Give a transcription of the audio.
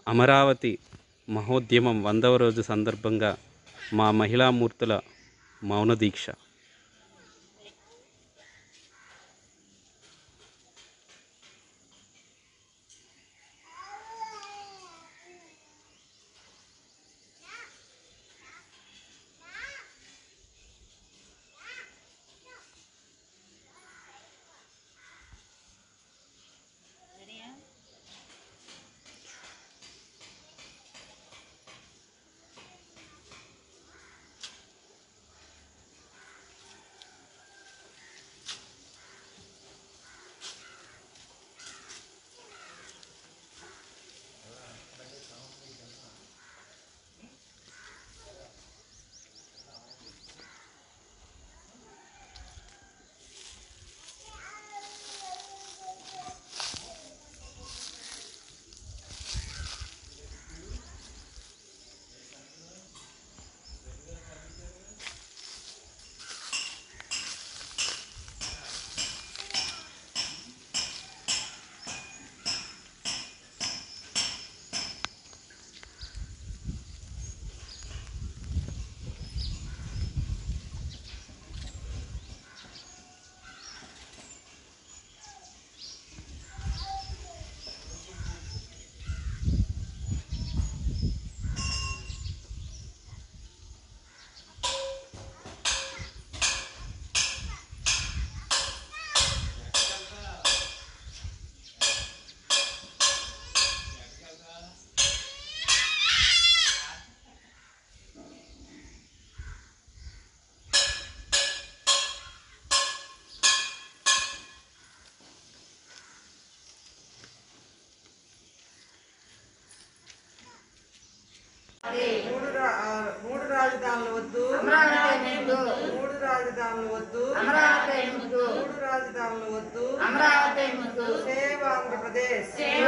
అమరావతి మహోద్యమం వందవ రోజు సందర్భంగా మా మహిళామూర్తుల మౌన దీక్ష మూడు రా- ఆ, మూడు రాజధానులు వద్దు అమరావతి ముద్దు మూడు రాజధానులు వద్దు అమరావతి ముద్దు మూడు రాజధానులు వద్దు అమరావతి ముద్దు సేవ్ ఆంధ్రప్రదేశ్ సేవ్